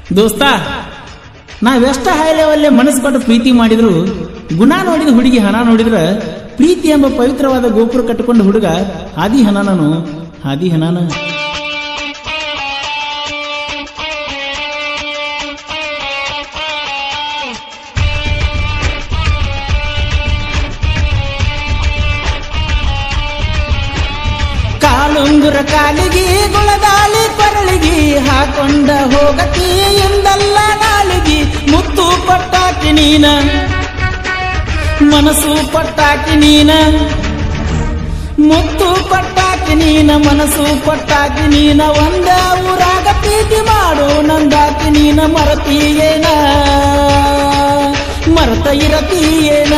ದೋಸ್ತ ನಾವೆಷ್ಟ ಹೈ ಲೆವೆಲ್ಲೇ ಮನಸ್ಸು ಕೊಟ್ಟು ಪ್ರೀತಿ ಮಾಡಿದ್ರು ಗುಣ ನೋಡಿದ ಹುಡುಗಿ ಹಣ ನೋಡಿದ್ರ ಪ್ರೀತಿ ಎಂಬ ಪವಿತ್ರವಾದ ಗೋಪುರ ಕಟ್ಟಿಕೊಂಡ ಹುಡುಗ ಹಾದಿ ಹನಾನನು ಹಾದಿ ಹನಾನ ಕಾಲುಂಗುರ ಕಾಲಿಗೆ ಗುಳದಾಳಿ ಕೊರಳಿಗೆ ಹಾಕೊಂಡ ಹೋಗತಿ ಎಂದಲ್ಲ ನಾಲಿಗೆ ಮುತ್ತು ಪಟ್ಟಾಕಿ ನೀನ ಮನಸ್ಸು ಪಟ್ಟಾಕಿ ನೀನ ಮುತ್ತು ಪಟ್ಟಾಕಿ ನೀನ ಮನಸ್ಸು ಪಟ್ಟಾಕಿ ನೀನ ಒಂದ ಊರಾಗ ಪ್ರೀತಿ ಮಾಡು ನಂದಾಕಿ ನೀನ ಮರತೀಯೇನ ಮರತ ಇರತೀಯೇನ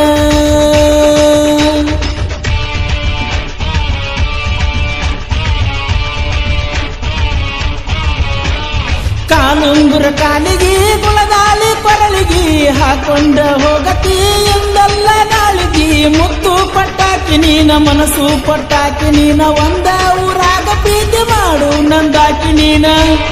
ಕಾಲುಂಗುರ ಕಾಲಿಗೆ ಗುಳದಾಳಿ ಕೊರಳಿಗೆ ಹಾಕೊಂಡ ಹೋಗತಿ ಎಂದಲ್ಲ ನಾಳಿಗೆ ಮುತ್ತು ಪಟ್ಟಾಕಿ ನೀನ ಮನಸ್ಸು ಪಟ್ಟಾಕಿ ನೀನ ಒಂದ ಊರಾಗ ಪ್ರೀತಿ ಮಾಡು ನಂದಾಕಿ ನೀನ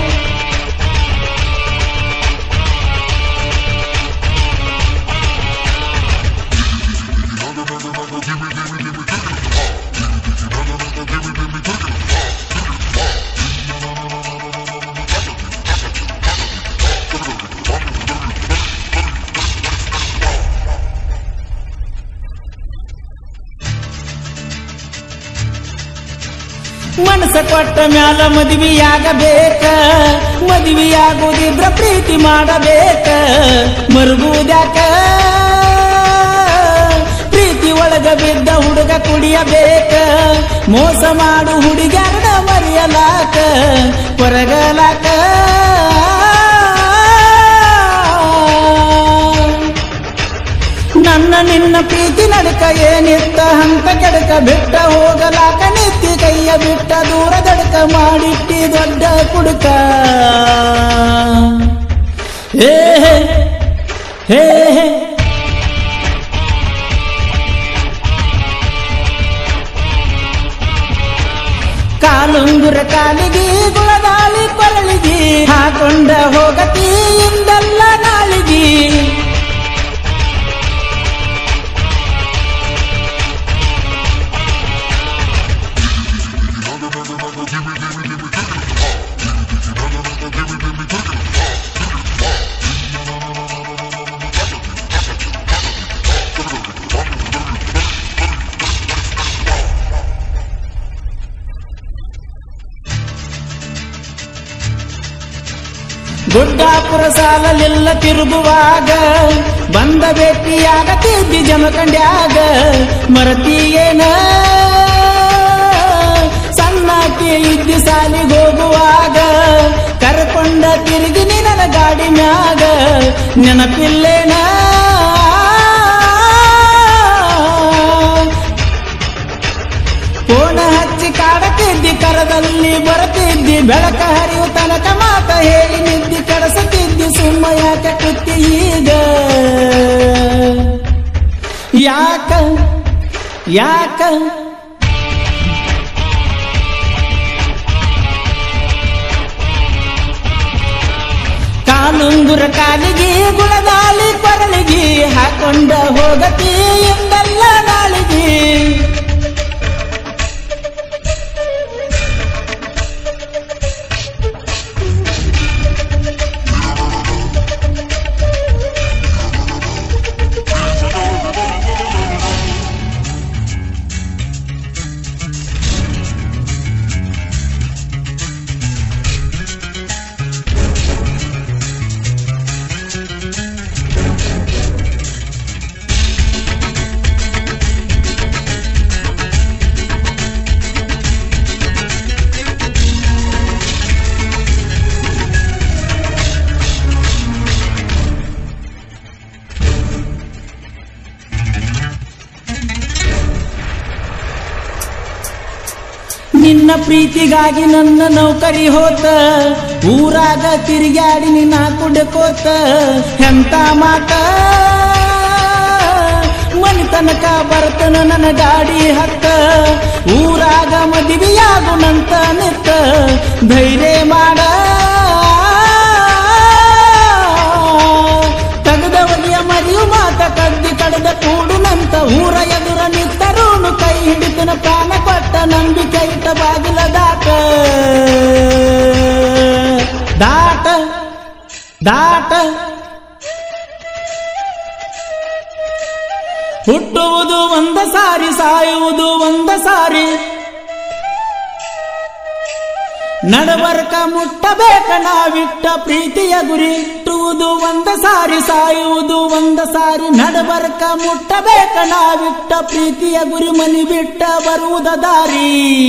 ಮನಸ್ಸ ಕೊಟ್ಟ ಮ್ಯಾಲ ಮದುವೆಯಾಗಬೇಕ ಮದುವೆಯಾಗುದಿದ್ರ ಪ್ರೀತಿ ಮಾಡಬೇಕ ಮರುಗುವುದ್ಯಾಕ ಪ್ರೀತಿ ಒಳಗ ಬಿದ್ದ ಹುಡುಗ ಕುಡಿಯಬೇಕ ಮೋಸ ಮಾಡು ಹುಡುಗ್ಯಾರನ ಮರೆಯಲಾಕ ಕೊರಗಲಾಕ ನನ್ನ ನಿನ್ನ ಪ್ರೀತಿ ನಡಕ ಏನಿತ್ತ ಹಂತ ಕೆಡಕ ಬಿಟ್ಟ ಹೋಗಲಾಕ ನಿತ್ತಿ ಕೈಯ ಬಿಟ್ಟ ದೂರ ದಡಕ ಮಾಡಿಟ್ಟಿ ದೊಡ್ಡ ಕುಡುಕ ಹೇ ಹೇ, ಹೇ ಹೇ. ಕಾಲುಂಗುರ ಕಾಲಿಗೆ ಗುಳದಾಳಿ ಕೊರಳಿಗೆ ಹಾಕೊಂಡ ಹೋಗತಿ ಇಂದಲ್ಲ ನಾಳಿಗೆ ಗುಡ್ಡಾಪುರ ಸಾಲಲಿಲ್ಲ ತಿರುಗುವಾಗ ಬಂದ ಭೇಟಿಯಾಗ ತಿದ್ದಿ ಜಮಕಂಡ್ಯಾಗ ಮರತೀಯೇನ ಸಣ್ಣಾಕಿ ಇದ್ದಿ ಸಾಲಿಗೆ ಹೋಗುವಾಗ ಕರ್ಕೊಂಡ ತಿರುಗಿ ನಿನ್ನ ಗಾಡಿ ಮ್ಯಾಗ ನೆನಪಿಲ್ಲೇನ ಕೋಣ ಹಚ್ಚಿ ಕಾಡತಿದ್ದಿ ಕರದಲ್ಲಿ ಬರತಿದ್ದಿ ಬೆಳಕ ಹರಿವು ತನಕ ಮಾತ ಹೇಳಿ ನಿದ್ದಿ ಕಡಸುತ್ತಿದ್ದಿ ಸುಮ್ಮ ಯಾಕೆ ಕುತ್ತಿ ಈಗ ಯಾಕ ಯಾಕ ಕಾಲುಂಗುರ ಕಾಲಿಗೆ ಗುಳದಾಳಿ ಕೊರಳಿಗೆ ಹಾಕೊಂಡ ಹೋಗತಿ ಎಂದಲ್ಲ ನಾಳಿಗೆ ನಿನ್ನ ಪ್ರೀತಿಗಾಗಿ ನನ್ನ ನೌಕರಿ ಹೋತ ಊರಾಗ ತಿರುಗಾಡಿ ನಿನ್ನ ಕುಡ್ಕೋತ ಎಂತ ಮಾತ ಮನಿ ತನಕ ಬರ್ತನ ನನ್ನ ಗಾಡಿ ಹತ್ತ ಊರಾಗ ಮದುವೆಯಾಗು ನಂತ ನಿತ್ತ ಧೈರ್ಯ ಮಾಡ ಹಿಡಿತನ ಪ್ರಾಣ ಕೊಟ್ಟ ನಂಬಿಕೆ ಇಟ್ಟ ಬಾಗಿಲ ದಾಟ ದಾಟ ದಾಟ ಹುಟ್ಟುವುದು ಒಂದ ಸಾರಿ ಸಾಯುವುದು ಒಂದ ಸಾರಿ ನಡಬರ್ಕ ಮುಟ್ಟಬೇಕ ನಾವಿಟ್ಟ ಪ್ರೀತಿಯ ಗುರಿ ಹುಟ್ಟುವುದು ಒಂದ ಸಾರಿ ಸಾಯುವುದು ಒಂದ ಸಾರಿ ನಡಬರ್ಕ ಮುಟ್ಟಬೇಕ ನಾವಿಟ್ಟ ಪ್ರೀತಿಯ ಗುರಿ ಮನಿ ಬಿಟ್ಟ ಬರುವುದ ದಾರಿ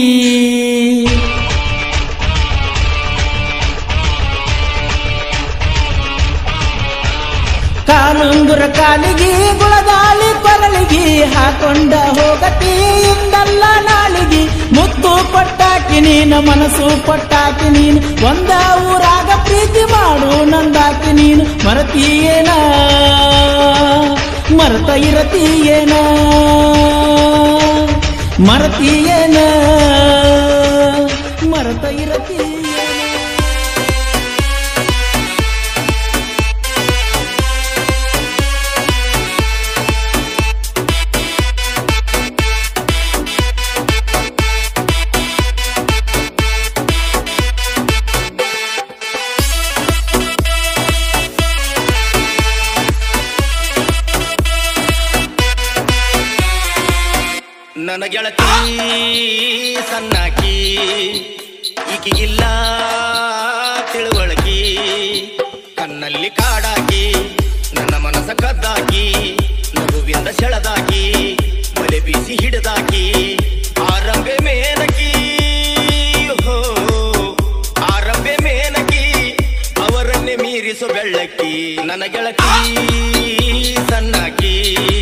ಕಾಲುಂಗುರ ಕಾಲಿಗೆ ಗುಳದಾಳಿ ಕೊರಳಿಗೆ ಹಾಕೊಂಡ ಹೋಗತಿ ಇಂದಲ್ಲ ನಾಳಿಗೆ ಮುತ್ತು ಕೊಟ್ಟಾಕಿ ನೀನು ಮನಸ್ಸು ಕೊಟ್ಟಾಕಿ ನೀನು ಒಂದ ಊರಾಗ ಪ್ರೀತಿ ಮಾಡು ನಂದಾಕಿ ನೀನು ಮರತೀಯೇನ ಮರತ ಇರತೀಯೇನ ಮರತೀಯೇನ ಮರತ ಇರತೀಯೇನ ನನ್ನ ಗೆಳತಿ ಸಣ್ಣಾಕಿ ಈಕಿಗಿಲ್ಲ ತಿಳುವಳಕಿ ಕಣ್ಣಲ್ಲಿ ಕಾಡಾಕಿ ನನ್ನ ಮನಸ್ಸ ಕದ್ದಾಕಿ ನಗುವಿಂದ ಸೆಳೆದಾಕಿ ಬಲೆ ಬೀಸಿ ಹಿಡಿದಾಕಿ ಆರಂಭೆ ಮೇನಕಿ ಹೋ ಆರಂಭೆ ಮೇನಕಿ ಅವರನ್ನೇ ಮೀರಿಸೋ ಬೆಳ್ಳಕ್ಕಿ ನನ್ನ ಗೆಳತಿ ಸಣ್ಣಾಕಿ